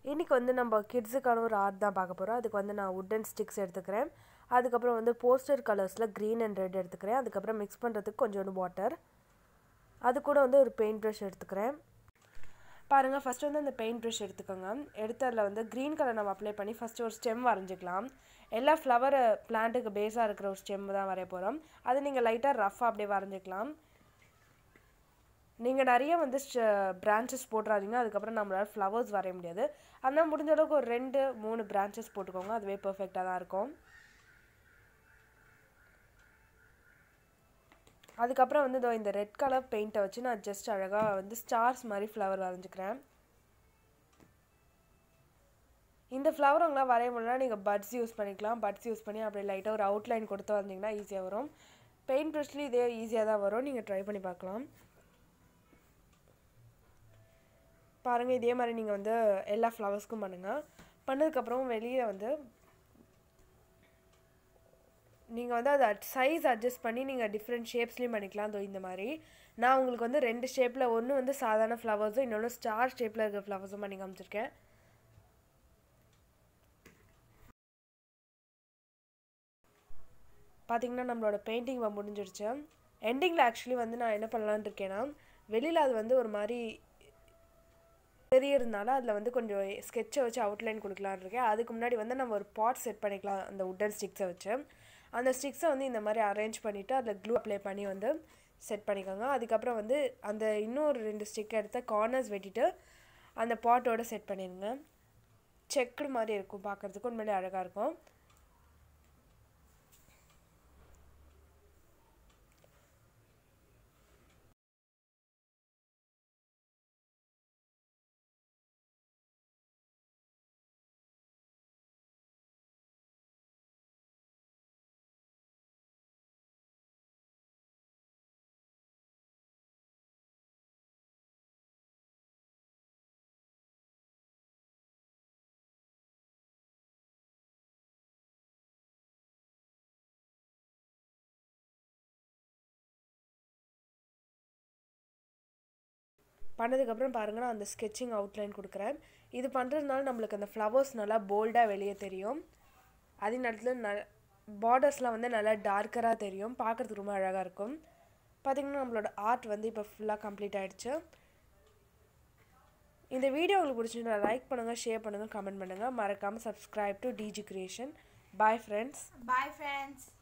இன்றைக்கி வந்து நம்ம கிட்ஸுக்கான ஒரு ஆர்ட் தான் பார்க்க போகிறோம் அதுக்கு வந்து நான் உட்டன் ஸ்டிக்ஸ் எடுத்துக்கிறேன் அதுக்கப்புறம் வந்து போஸ்டர் கலர்ஸில் க்ரீன் அண்ட் ரெட் எடுத்துக்கிறேன் அதுக்கப்புறம் மிக்ஸ் பண்ணுறதுக்கு கொஞ்சோண்டு வாட்டர் அது கூட வந்து ஒரு பெயிண்ட் ப்ரஷ் எடுத்துக்கிறேன் பாருங்கள் ஃபஸ்ட்டு வந்து அந்த பெயிண்ட் ப்ரஷ் எடுத்துக்கோங்க எடுத்து அதில் வந்து க்ரீன் கலர் நம்ம அப்ளை பண்ணி ஃபஸ்ட்டு ஒரு ஸ்டெம் வரைஞ்சிக்கலாம் எல்லா ஃப்ளவர் பிளான்ட்டுக்கு பேஸாக இருக்கிற ஒரு ஸ்டெம் தான் வரைய போகிறோம் அது நீங்கள் லைட்டாக ரஃப்பாக அப்படியே வரைஞ்சிக்கலாம் நீங்கள் நிறைய வந்து பிரான்ச்சஸ் போட்டுறாதீங்க அதுக்கப்புறம் நம்மளால் ஃப்ளவர்ஸ் வரைய முடியாது அதனால் முடிஞ்ச அளவுக்கு ஒரு ரெண்டு மூணு பிரான்ச்சஸ் போட்டுக்கோங்க அதுவே பர்ஃபெக்டாக தான் இருக்கும் அதுக்கப்புறம் வந்து இதோ இந்த ரெட் கலர் பெயிண்ட்டை வச்சு நான் ஜஸ்ட் அழகாக வந்து ஸ்டார்ஸ் மாதிரி ஃப்ளவர் வரைஞ்சிக்கிறேன் இந்த ஃப்ளவர் உங்களால் வரைய முடியல நீங்கள் பட்ஸ் யூஸ் பண்ணிக்கலாம் பட்ஸ் யூஸ் பண்ணி அப்படியே லைட்டாக ஒரு அவுட்லைன் கொடுத்து வந்தீங்கன்னா ஈஸியாக வரும் பெயிண்ட் ப்ரஷ்லேயும் இதே ஈஸியாக தான் வரும் நீங்கள் ட்ரை பண்ணி பார்க்கலாம் பாருங்கள் இதே மாதிரி நீங்கள் வந்து எல்லா ஃப்ளவர்ஸ்க்கும் பண்ணுங்கள் பண்ணதுக்கப்புறம் வெளியே வந்து நீங்கள் வந்து அதை சைஸ் அட்ஜஸ்ட் பண்ணி நீங்கள் டிஃப்ரெண்ட் ஷேப்ஸ்லேயும் பண்ணிக்கலாம் அதோ இந்த மாதிரி நான் உங்களுக்கு வந்து ரெண்டு ஷேப்பில் ஒன்று வந்து சாதாரண ஃப்ளவர்ஸும் இன்னொன்று ஸ்டார் ஷேப்பில் இருக்கிற ஃப்ளவர்ஸும் பண்ணி காமிச்சிருக்கேன் பார்த்திங்கன்னா நம்மளோட பெயிண்டிங் முடிஞ்சிடுச்சு எண்டிங்கில் ஆக்சுவலி வந்து நான் என்ன பண்ணலான்னு இருக்கேன்னா வெளியில் அது வந்து ஒரு மாதிரி தெரியறதுனால அதில் வந்து கொஞ்சம் ஸ்கெட்சை வச்சு அவுட்லைன் கொடுக்கலான்னு இருக்கேன் அதுக்கு முன்னாடி வந்து நம்ம ஒரு பாட் செட் பண்ணிக்கலாம் அந்த உட்டன் ஸ்டிக்ஸை வச்சு அந்த ஸ்டிக்ஸை வந்து இந்த மாதிரி அரேஞ்ச் பண்ணிவிட்டு அதில் க்ளூ அப்ளை பண்ணி வந்து செட் பண்ணிக்கோங்க அதுக்கப்புறம் வந்து அந்த இன்னொரு ரெண்டு ஸ்டிக் எடுத்து கார்னர்ஸ் வெட்டிட்டு அந்த பாட்டோட செட் பண்ணிடுங்க செக்குடு மாதிரி இருக்கும் பார்க்குறதுக்கு உண்மையிலே அழகாக இருக்கும் பண்ணதுக்கப்புறம் பாருங்கள் நான் அந்த ஸ்கெட்சிங் அவுட்லைன் கொடுக்குறேன் இது பண்ணுறதுனால நம்மளுக்கு அந்த ஃப்ளவர்ஸ் நல்லா போல்டாக வெளியே தெரியும் அதே நேரத்தில் ந பார்டர்ஸ்லாம் வந்து நல்லா டார்க்கராக தெரியும் பார்க்குறதுக்கு ரொம்ப அழகாக இருக்கும் பார்த்திங்கன்னா நம்மளோட ஆர்ட் வந்து இப்போ ஃபுல்லாக கம்ப்ளீட் ஆகிடுச்சு இந்த வீடியோ உங்களுக்கு பிடிச்சிருந்தா லைக் பண்ணுங்கள் ஷேர் பண்ணுங்கள் கமெண்ட் பண்ணுங்கள் மறக்காமல் subscribe to Digi Creation bye friends Bye, friends.